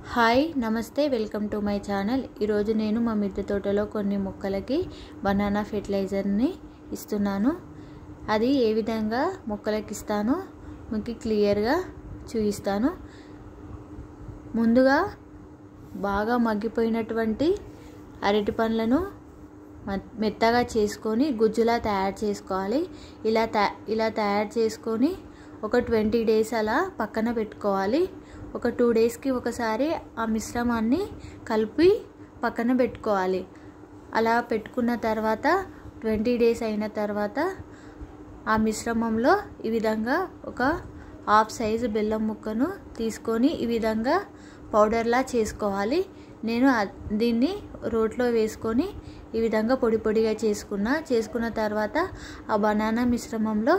hi నమస్తే welcome to my channel ఈరోజు నేను మా మిద్దె తోటలో కొన్ని మొక్కలకి బనానా ఫెర్టిలైజర్ని ఇస్తున్నాను అది ఏ విధంగా మొక్కలకి ఇస్తానో మీకు క్లియర్గా చూపిస్తాను ముందుగా బాగా మగ్గిపోయినటువంటి అరటి పండ్లను మెత్తగా చేసుకొని గుజ్జులా తయారు చేసుకోవాలి ఇలా తయా ఇలా తయారు చేసుకొని ఒక ట్వంటీ డేస్ అలా పక్కన పెట్టుకోవాలి ఒక టూ డేస్కి ఒకసారి ఆ మిశ్రమాన్ని కలిపి పక్కన పెట్టుకోవాలి అలా పెట్టుకున్న తర్వాత ట్వంటీ డేస్ అయిన తర్వాత ఆ మిశ్రమంలో ఈ విధంగా ఒక హాఫ్ సైజు బెల్లం ముక్కను తీసుకొని ఈ విధంగా పౌడర్లా చేసుకోవాలి నేను దీన్ని రోట్లో వేసుకొని ఈ విధంగా పొడి పొడిగా చేసుకున్నా చేసుకున్న తర్వాత ఆ బనానా మిశ్రమంలో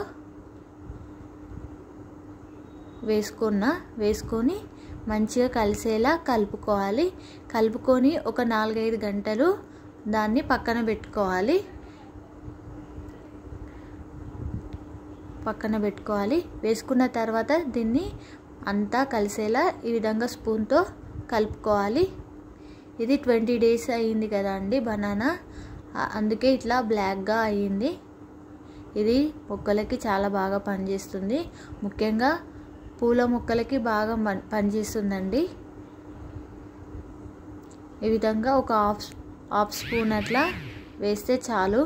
వేసుకున్న వేసుకొని మంచిగా కలిసేలా కలుపుకోవాలి కలుపుకొని ఒక నాలుగైదు గంటలు దాన్ని పక్కన పెట్టుకోవాలి పక్కన పెట్టుకోవాలి వేసుకున్న తర్వాత దీన్ని అంతా కలిసేలా ఈ విధంగా స్పూన్తో కలుపుకోవాలి ఇది ట్వంటీ డేస్ అయ్యింది కదా అండి బనానా అందుకే ఇట్లా బ్లాక్గా అయ్యింది ఇది మొక్కలకి చాలా బాగా పనిచేస్తుంది ముఖ్యంగా పూల మొక్కలకి బాగా పనిచేస్తుందండి ఈ విధంగా ఒక హాఫ్ హాఫ్ స్పూన్ అట్లా వేస్తే చాలు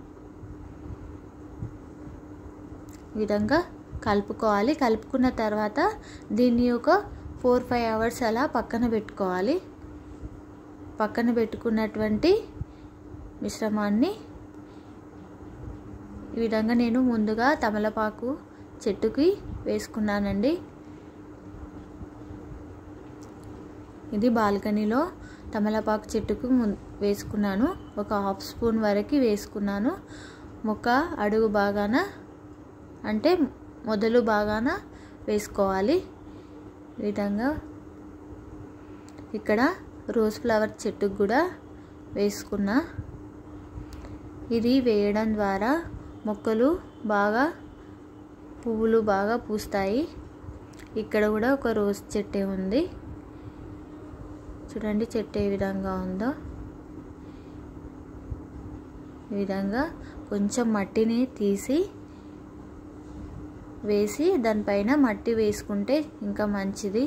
ఈ విధంగా కలుపుకోవాలి కలుపుకున్న తర్వాత దీన్ని ఒక ఫోర్ ఫైవ్ అవర్స్ అలా పక్కన పెట్టుకోవాలి పక్కన పెట్టుకున్నటువంటి మిశ్రమాన్ని ఈ విధంగా నేను ముందుగా తమలపాకు చెట్టుకి వేసుకున్నానండి ఇది బాల్కనీలో తమలపాకు చెట్టుకు వేసుకున్నాను ఒక హాఫ్ స్పూన్ వరకు వేసుకున్నాను మొక్క అడుగు బాగాన అంటే మొదలు బాగాన వేసుకోవాలి ఈ విధంగా ఇక్కడ రోజ్ ఫ్లవర్ చెట్టుకు కూడా వేసుకున్నా ఇది వేయడం ద్వారా మొక్కలు బాగా పువ్వులు బాగా పూస్తాయి ఇక్కడ కూడా ఒక రోజ్ చెట్టే ఉంది చూడండి చెట్టు ఏ విధంగా ఉందో ఈ విధంగా కొంచెం మట్టిని తీసి వేసి దానిపైన మట్టి వేసుకుంటే ఇంకా మంచిది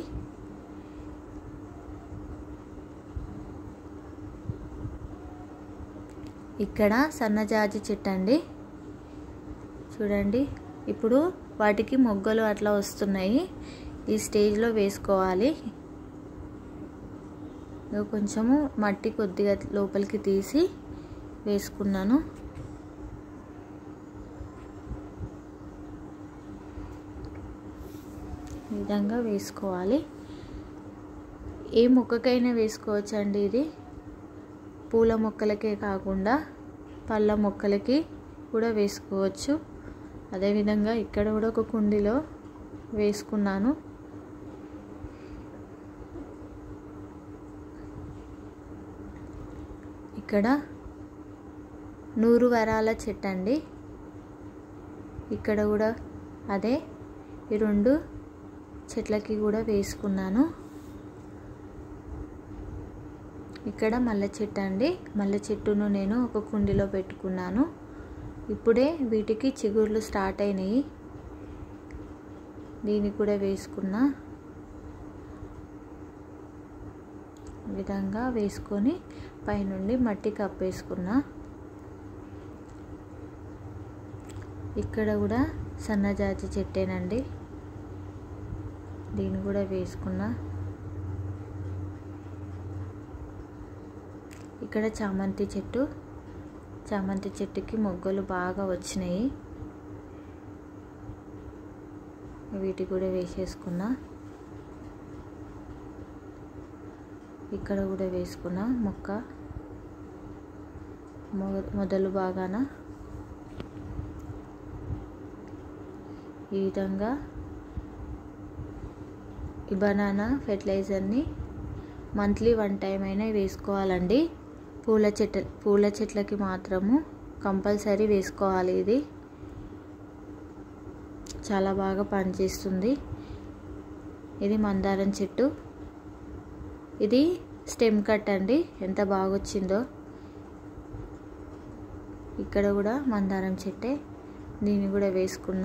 ఇక్కడ సన్నజాజి చెట్టు అండి చూడండి ఇప్పుడు వాటికి మొగ్గలు అట్లా వస్తున్నాయి ఈ స్టేజ్లో వేసుకోవాలి కొంచెము మట్టి కొద్దిగా లోపలికి తీసి వేసుకున్నాను ఈ విధంగా వేసుకోవాలి ఏ మొక్కకైనా వేసుకోవచ్చు అండి ఇది పూల మొక్కలకే కాకుండా పళ్ళ మొక్కలకి కూడా వేసుకోవచ్చు అదేవిధంగా ఇక్కడ కూడా ఒక కుండీలో వేసుకున్నాను ఇక్కడ నూరు వరాల చెట్టు అండి ఇక్కడ కూడా అదే ఈ రెండు చెట్లకి కూడా వేసుకున్నాను ఇక్కడ మల్లె చెట్టు అండి మల్లె చెట్టును నేను ఒక కుండీలో పెట్టుకున్నాను ఇప్పుడే వీటికి చిగుర్లు స్టార్ట్ అయినాయి దీన్ని కూడా వేసుకున్నా విధంగా వేసుకొని పైనుండి మట్టి కప్పేసుకున్నా ఇక్కడ కూడా సన్నజాతి చెట్టేనండి దీన్ని కూడా వేసుకున్నా ఇక్కడ చామంతి చెట్టు చామంతి చెట్టుకి మొగ్గలు బాగా వచ్చినాయి వీటి కూడా వేసేసుకున్నా ఇక్కడ కూడా వేసుకున్నా మొక్క మొదలు బాగాన ఈ విధంగా ఈ బనానా ఫెర్టిలైజర్ని మంత్లీ వన్ టైం అయినా వేసుకోవాలండి పూల చెట్ల పూల చెట్లకి మాత్రము కంపల్సరీ వేసుకోవాలి ఇది చాలా బాగా పనిచేస్తుంది ఇది మందారం చెట్టు ఇది స్టెమ్ కట్ అండి ఎంత బాగా వచ్చిందో ఇక్కడ కూడా మందారం చెట్టే దీన్ని కూడా వేసుకున్నా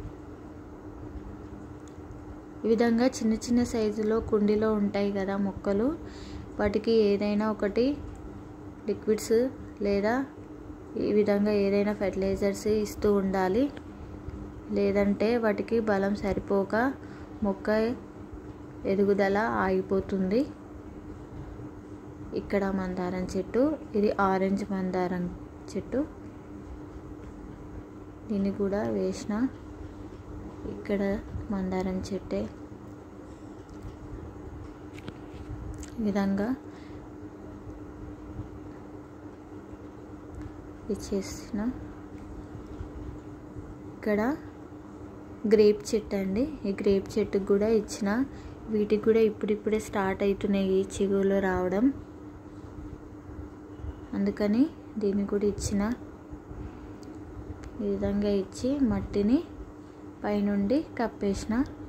ఈ విధంగా చిన్న చిన్న సైజులో కుండీలో ఉంటాయి కదా మొక్కలు వాటికి ఏదైనా ఒకటి లిక్విడ్స్ లేదా ఈ విధంగా ఏదైనా ఫెర్టిలైజర్స్ ఇస్తూ ఉండాలి లేదంటే వాటికి బలం సరిపోక మొక్క ఎదుగుదల ఆగిపోతుంది ఇక్కడ మందారం చెట్టు ఇది ఆరెంజ్ మందారం చెట్టు దీన్ని కూడా వేసిన ఇక్కడ మందారం చెట్టే ఈ విధంగా ఇచ్చేసిన ఇక్కడ గ్రేప్ చెట్టు అండి ఈ గ్రేప్ చెట్టుకు కూడా ఇచ్చిన వీటికి కూడా ఇప్పుడిప్పుడే స్టార్ట్ అవుతున్నాయి చిగులు రావడం అందుకని దీన్ని కూడా ఇచ్చిన ఈ విధంగా ఇచ్చి మట్టిని పైనుండి కప్పేసిన